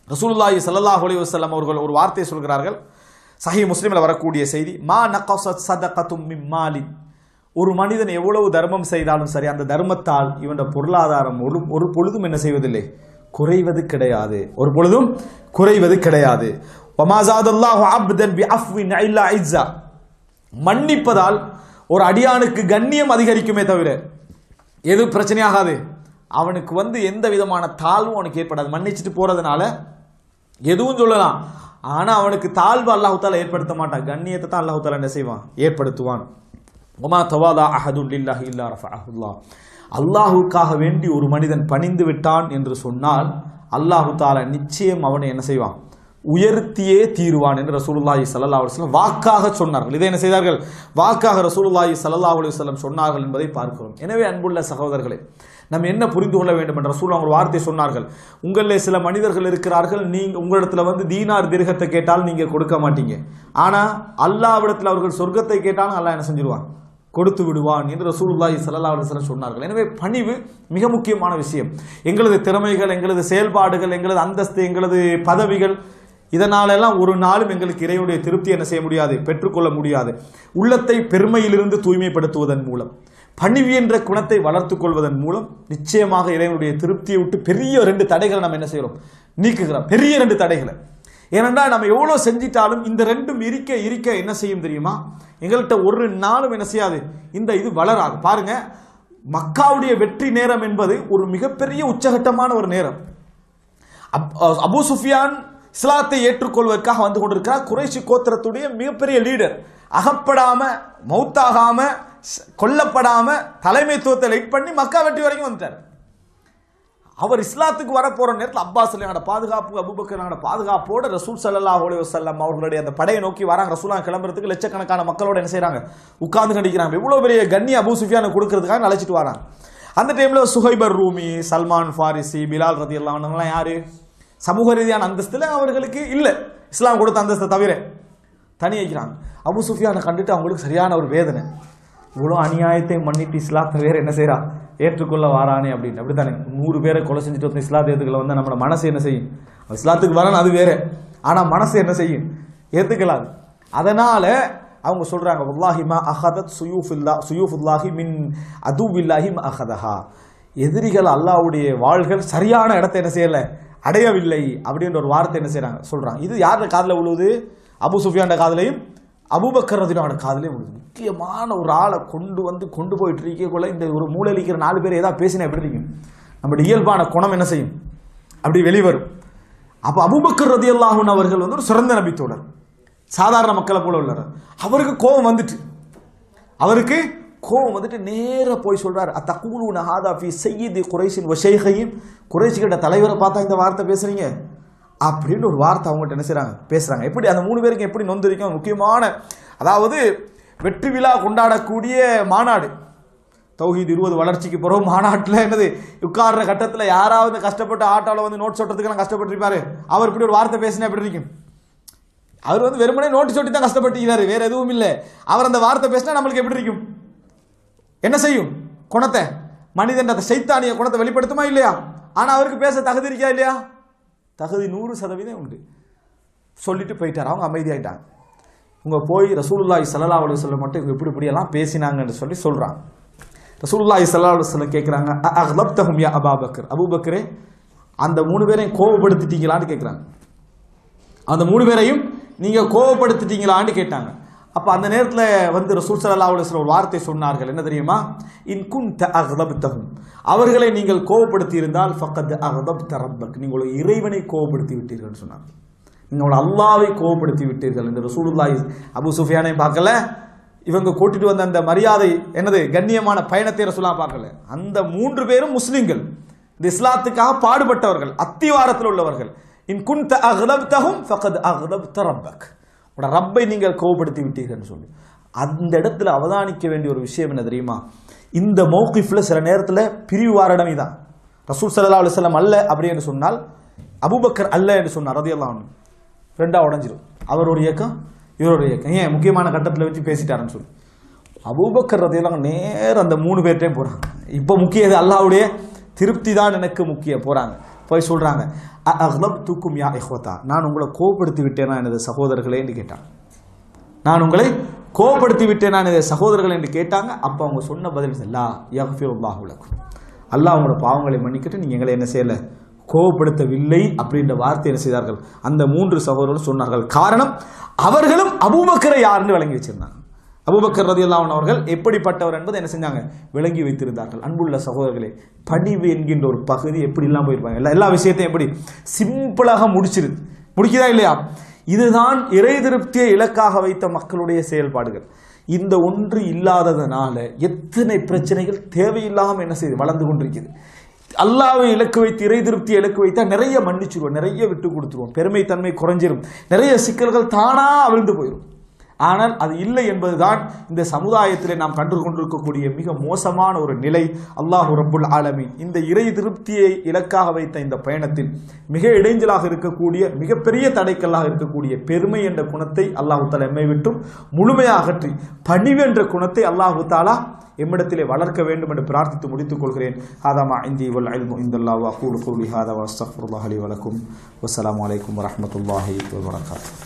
ரசூலுல்லாஹி ஸல்லல்லாஹு அலைஹி வஸல்லம் அவர்கள் ஒரு வார்த்தையை சொல்கிறார்கள் சஹி முஸ்லிமில் வரக்கூடிய செய்தி மா நகசத் சதகத்தும் மின் மாலின் ஒரு மனிதன் எவ்வளவு தர்மம் செய்தாலும் சரி அந்த தர்மத்தால் இவன் பொருளாதாரம் ஒரு ஒரு பொழுதும் என்ன செய்வதில்லை குறைவது கிடையாது ஒரு பொழுதும் குறைவது கிடையாது வமாசாதல்லாஹு அப்தன் பி அஃப்வின் இல்லா இஸ்ஸா மன்னிப்பதால் ஒரு அடியானுக்கு கண்ணியம் அதிகரிக்குமே தவிர எது பிரச்சனையாகாது அவனுக்கு வந்து எந்த விதமான தாழ்வும் அவனுக்கு ஏற்படாது மன்னிச்சுட்டு போறதுனால எதுவும் சொல்லலாம் ஆனா அவனுக்கு தாழ்வு அல்லாஹு தாலா ஏற்படுத்த மாட்டான் கண்ணியத்தை தான் அல்லாஹு தாலா என்ன செய்வான் ஏற்படுத்துவான் ஒமா தவாதா அஹதுல் இல்லாஹி இல்லா ரஃபஅஹுல்லா அல்லாஹுக்காக வேண்டி ஒரு மனிதன் பணிந்து விட்டான் என்று சொன்னால் அல்லாஹு தாலா நிச்சயம் அவனை என்ன செய்வான் உயர்த்தியே தீருவான் என்று ரசூலுல்லாஹி ஸல்லல்லாஹு அலைஹி வஸல்லம் வாக்காக சொன்னார்கள் இதை என்ன செய்தார்கள் வாக்காக ரசூலுல்லாஹி ஸல்லல்லாஹு அலைஹி வஸல்லம் சொன்னார்கள் என்பதை பார்க்கிறோம் எனவே அன்புள்ள சகோதரர்களே நம்ம என்ன புரிந்து கொள்ள வேண்டும் என்ற ரசூல் அவங்க வார்த்தை சொன்னார்கள் உங்களில் சில மனிதர்கள் இருக்கிறார்கள் நீங்க உங்களிடத்துல வந்து தீனார் திருகத்தை கேட்டால் நீங்க கொடுக்க மாட்டீங்க ஆனா அல்லாவிடத்தில் அவர்கள் சொர்க்கத்தை கேட்டாலும் அல்லாஹ் என்ன செஞ்சிருவான் கொடுத்து விடுவான் என்று ரசூலுல்லாஹி ஸல்லல்லாஹு அலைஹி வஸல்லம் சொன்னார்கள் எனவே பணிவு மிக முக்கியமான விஷயம் எங்களது திறமைகள் எங்களது செயல்பாடுகள் எங்களது அந்தஸ்து எங்களது பதவிகள் இதனாலெல்லாம் ஒரு நாளும் எங்களுக்கு இறைவனுடைய திருப்தி என்ன செய்ய முடியாது பெற்றுக்கொள்ள முடியாது உள்ளத்தை பெருமையிலிருந்து தூய்மைப்படுத்துவதன் மூலம் பணிவு என்ற குணத்தை வளர்த்துக் கொள்வதன் மூலம் நிச்சயமாக இறைவனுடைய திருப்தியை விட்டு பெரிய ரெண்டு தடைகளை நம்ம என்ன செய்கிறோம் நீக்குகிறோம் பெரிய ரெண்டு தடைகளை ஏனென்றால் நம்ம எவ்வளோ செஞ்சிட்டாலும் இந்த ரெண்டும் இருக்க இருக்க என்ன செய்யும் தெரியுமா எங்கள்கிட்ட ஒரு நாளும் என்ன செய்யாது இந்த இது வளராது பாருங்க மக்காவுடைய வெற்றி நேரம் என்பது ஒரு மிகப்பெரிய உச்சகட்டமான ஒரு நேரம் அப்- அபூ சுஃபியான் இஸ்லாத்தை ஏற்றுக்கொள்வதற்காக வந்து கொண்டிருக்கிறார் குறைஷி கோத்திரத்துடைய மிகப்பெரிய லீடர் அகப்படாம மௌத்தாகாம ஸ்- கொல்லப்படாம தலைமைத்துவத்தை லைட் பண்ணி மக்கா வெற்றி வரைக்கும் வந்துட்டார் அவர் இஸ்லாத்துக்கு வரப்போற நேரத்தில் அப்பாஸ் அலியோட பாதுகாப்பு அபுபக்கரோட பாதுகாப்போட ரசூல் ஸல்லல்லாஹு அலைஹி வஸல்லம் அவர்களுடைய அந்த படையை நோக்கி வராங்க ரசூலா கிளம்புறதுக்கு லட்சக்கணக்கான மக்களோட என்ன செய்றாங்க உட்கார்ந்து கண்டிக்கிறாங்க இவ்வளவு பெரிய கண்ணி அபூ சுஃபியானை கொடுக்கறதுக்காக அழைச்சிட்டு வராங்க அந்த டைம்ல சுஹைபர் ரூமி சல்மான் ஃபாரிசி பிலால் ரதி எல்லாம் யாரு சமூக ரீதியான அந்தஸ்துல அவர்களுக்கு இல்ல இஸ்லாம் கொடுத்த அந்தஸ்தை தவிர தனி வைக்கிறாங்க அபு சுஃபியானை கண்டுட்டு அவங்களுக்கு சரியான ஒரு வேதனை இவ்வளோ அநியாயத்தை மன்னிட்டு இஸ்லாத்தை வேற என்ன செய்றா ஏற்றுக்கொள்ள வாரானே அப்படின்னு அப்படித்தானே நூறு பேரை கொலை செஞ்சுட்டு வந்து இஸ்லாத்தை ஏற்றுக்கல வந்து நம்மளோட மனசு என்ன செய்யும் அவன் இஸ்லாத்துக்கு வரான் அது வேற ஆனா மனசு என்ன செய்யும் ஏத்துக்கலாது அதனால அவங்க சொல்றாங்க வல்லாஹி மா அஹதத் சுயூஃபுல்லா சுயூஃபுல்லாஹி மின் அதுவில்லாஹி மா அஹதஹா எதிரிகள் அல்லாஹ்வுடைய வாள்கள் சரியான இடத்தை என்ன செய்யல அடையவில்லை அப்படின்ற ஒரு வார்த்தை என்ன செய்றாங்க சொல்றாங்க இது யாரோட காதுல விழுவுது அபு சுஃபியான் காதுலையும் அபூபக்கர் ரதினோட காதுலையும் விழுது முக்கியமான ஒரு ஆளை கொண்டு வந்து கொண்டு போயிட்டு இருக்கக்குள்ள இந்த ஒரு மூலையில் இருக்கிற நாலு பேர் ஏதாவது பேசினா எப்படி இருக்கும் நம்முடைய இயல்பான குணம் என்ன செய்யும் அப்படி வெளிவரும் அப்போ அபூபக்கர் ரதியல்லாஹுன் அவர்கள் வந்து ஒரு சிறந்த நபித்தோடர் சாதாரண மக்களை போல உள்ளவர் அவருக்கு கோபம் வந்துட்டு அவருக்கு கோபம் வந்துட்டு நேரா போய் சொல்றாரு அத்தகூலு நஹாதா ஃபி சையீதி குறைஷின் வஷைகையும் குறைஷிக்கிட்ட தலைவரை பார்த்தா இந்த வார்த்தை பேசுறீங்க அப்படின்னு ஒரு வார்த்தை அவங்ககிட்ட என்ன செய்றாங்க பேசுறாங்க எப்படி அந்த மூணு பேருக்கு எப்படி நொந்திருக்கும் முக்கியமான அதாவது வெற்றி விழா கொண்டாடக்கூடிய மாநாடு தௌஹீத் இருபது வளர்ச்சிக்கு பிறகு மாநாட்டில் என்னது உட்கார்ற கட்டத்தில் யாராவது கஷ்டப்பட்டு ஆட்டோவில் வந்து நோட் சொட்டுறதுக்கெல்லாம் கஷ்டப்பட்டிருப்பாரு அவர் இப்படி ஒரு வார்த்தை பேசினா எப்படி இருக்கும் அவர் வந்து வெறுமனே நோட்டு சொட்டி தான் கஷ்டப்பட்டுக்கிறாரு வேற எதுவும் இல்லை அவர் அந்த வார்த்தை பேசினா நம்மளுக்கு எப்படி இருக்கும் என்ன செய்யும் குணத்தை மனிதன் அந்த சைத்தானிய குணத்தை வெளிப்படுத்துமா இல்லையா ஆனா அவருக்கு பேச தகுதி இருக்கா இல்லையா தகுதி நூறு சதவீதம் உண்டு சொல்லிட்டு போயிட்டார் அவங்க அமைதியாயிட்டாங்க இவங்க போய் ரசூலுல்லாஹி ஸல்லல்லாஹு அலைஹி வஸல்லம் மட்டும் இவங்க இப்படி இப்படியெல்லாம் பேசினாங்கன்னு சொல்லி சொல்றாங்க ரசூலுல்லாஹி ஸல்லல்லாஹு அலைஹி வஸல்லம் கேட்குறாங்க அஹ்லப்தஹும் யா அபாபக்கர் அபூபக்கரே அந்த மூணு பேரையும் கோபப்படுத்திட்டீங்களான்னு கேட்குறாங்க அந்த மூணு பேரையும் நீங்க கோபப்படுத்திட்டீங்களான்னு கேட்டாங்க அப்ப அந்த நேரத்துல வந்து ரசூல் ஸல்லல்லாஹு அலைஹி வஸல்லம் ஒரு வார்த்தை சொன்னார்கள் என்ன தெரியுமா இன் குன்த அக்தப்தஹும் அவர்களை நீங்கள் கோபப்படுத்தி இருந்தால் ஃபக்கத் அக்தப்த ரப்பக் நீங்கள் ஒரு இறைவனை கோபப்படுத்தி விட்டீர்கள்னு சொன்னாங்க நீங்கள் ஒரு அல்லாவை கோபப்படுத்தி விட்டீர்கள் என்று ரசூலுல்லாஹி அபூ சுஃபியானையும் பார்க்கல இவங்க கூட்டிட்டு வந்த அந்த மரியாதை என்னது கண்ணியமான பயணத்தை ரசூலா பார்க்கல அந்த மூன்று பேரும் முஸ்லிம்கள் இந்த இஸ்லாத்துக்காக பாடுபட்டவர்கள் அத்திவாரத்தில் உள்ளவர்கள் இன் குன்த அக்தப்தஹும் ஃபக்கத் அக்தப்த ரப்பக் உட ரப்பை நீங்கள் கோபப்படுத்தி விட்டீர்கள்னு சொல்லி அந்த இடத்துல அவதானிக்க வேண்டிய ஒரு விஷயம் என்ன தெரியுமா இந்த மௌகிஃப்ல சில நேரத்தில் பிரிவாரிடம் இதான் ரசூல் ஸல்லல்லாஹு அலைஹி வஸல்லம் அல்ல அப்படி என்று சொன்னால் அபூபக்கர் அல்ல என்று சொன்னார் ரதியல்லாஹு அன்ஹு ரெண்டா உடைஞ்சிரும் அவர் ஒரு இயக்கம் இவர் ஒரு இயக்கம் ஏன் முக்கியமான கட்டத்தில் வச்சு பேசிட்டாருன்னு சொல்லி அபூபக்கர் ரதியல்லாஹு நேரம் அந்த மூணு பேர்ட்டையும் போறாங்க இப்போ முக்கிய இது அல்லாஹ்வுடைய திருப்தி தான் எனக்கு முக்கியம் போறாங்க போய் சொல்றாங்க அஹ்லம் தூக்கும் யா இஹ்வத்தா நான் உங்களை கோபப்படுத்தி விட்டேனா எனது சகோதரர்களே என்று கேட்டான் நான் உங்களை கோபப்படுத்தி விட்டேன் நான் இதை சகோதரர்கள் என்று கேட்டாங்க அப்போ அவங்க சொன்ன பதில் லா யஃபிருல்லாஹு லக்கும் அல்லாஹ் உங்களோட பாவங்களை மன்னிக்கட்டு நீங்க எங்களை என்ன செய்யல கோபப்படுத்தவில்லை அப்படின்ற வார்த்தை என்ன செய்தார்கள் அந்த மூன்று சகோதரர்கள் சொன்னார்கள் காரணம் அவர்களும் அபூபக்கரை யாருன்னு விளங்கி வச்சிருந்தாங்க அபூபக்கர் ரதியல்லாஹு அவர்கள் எப்படிப்பட்டவர் என்பதை என்ன செஞ்சாங்க விளங்கி வைத்திருந்தார்கள் அன்புள்ள சகோதரர்களே பணிவு என்கின்ற ஒரு பகுதி எப்படி இல்லாம போயிருப்பாங்க எல்லா எல்லா விஷயத்தையும் எப்படி சிம்பிளாக முடிச்சிருது முடிக்குதா இல்லையா இதுதான் இறை திருப்தியை இலக்காக வைத்த மக்களுடைய செயல்பாடுகள் இந்த ஒன்று இல்லாததனால எத்தனை பிரச்சனைகள் தேவையில்லாமல் என்ன செய்யுது வளர்ந்து கொண்டிருக்குது அல்லாவை இலக்கு வைத்து இறை திருப்தியை இலக்கு வைத்தா நிறைய மன்னிச்சிருவோம் நிறைய விட்டு கொடுத்துருவோம் பெருமை தன்மை குறைஞ்சிரும் நிறைய சிக்கல்கள் தானா அவிழ்ந்து போயிடும் ஆனால் அது இல்லை என்பதுதான் இந்த சமுதாயத்திலே நாம் கண்டு கொண்டிருக்கக்கூடிய மிக மோசமான ஒரு நிலை அல்லாஹு ரப்புல் ஆலமீன் இந்த இறை திருப்தியை இலக்காக வைத்த இந்த பயணத்தில் மிக இடைஞ்சலாக இருக்கக்கூடிய மிகப்பெரிய தடைக்கல்லாக இருக்கக்கூடிய பெருமை என்ற குணத்தை அல்லாஹு தாலா எம்மை விட்டும் முழுமையாக அகற்றி பணிவு என்ற குணத்தை அல்லாஹு தாலா எம்மிடத்திலே வளர்க்க வேண்டும் என்று பிரார்த்தித்து முடித்துக் கொள்கிறேன் ஹாதாமா இந்தி வல் அல்மு இந்தல்லா வா கூலு கூலி ஹாதா வஸ்தஃபுல்லாஹ் அலி வலக்கும் வஸ்ஸலாமு அலைக்கும் வரஹ்மத்துல்லாஹி வபரகாத்துஹு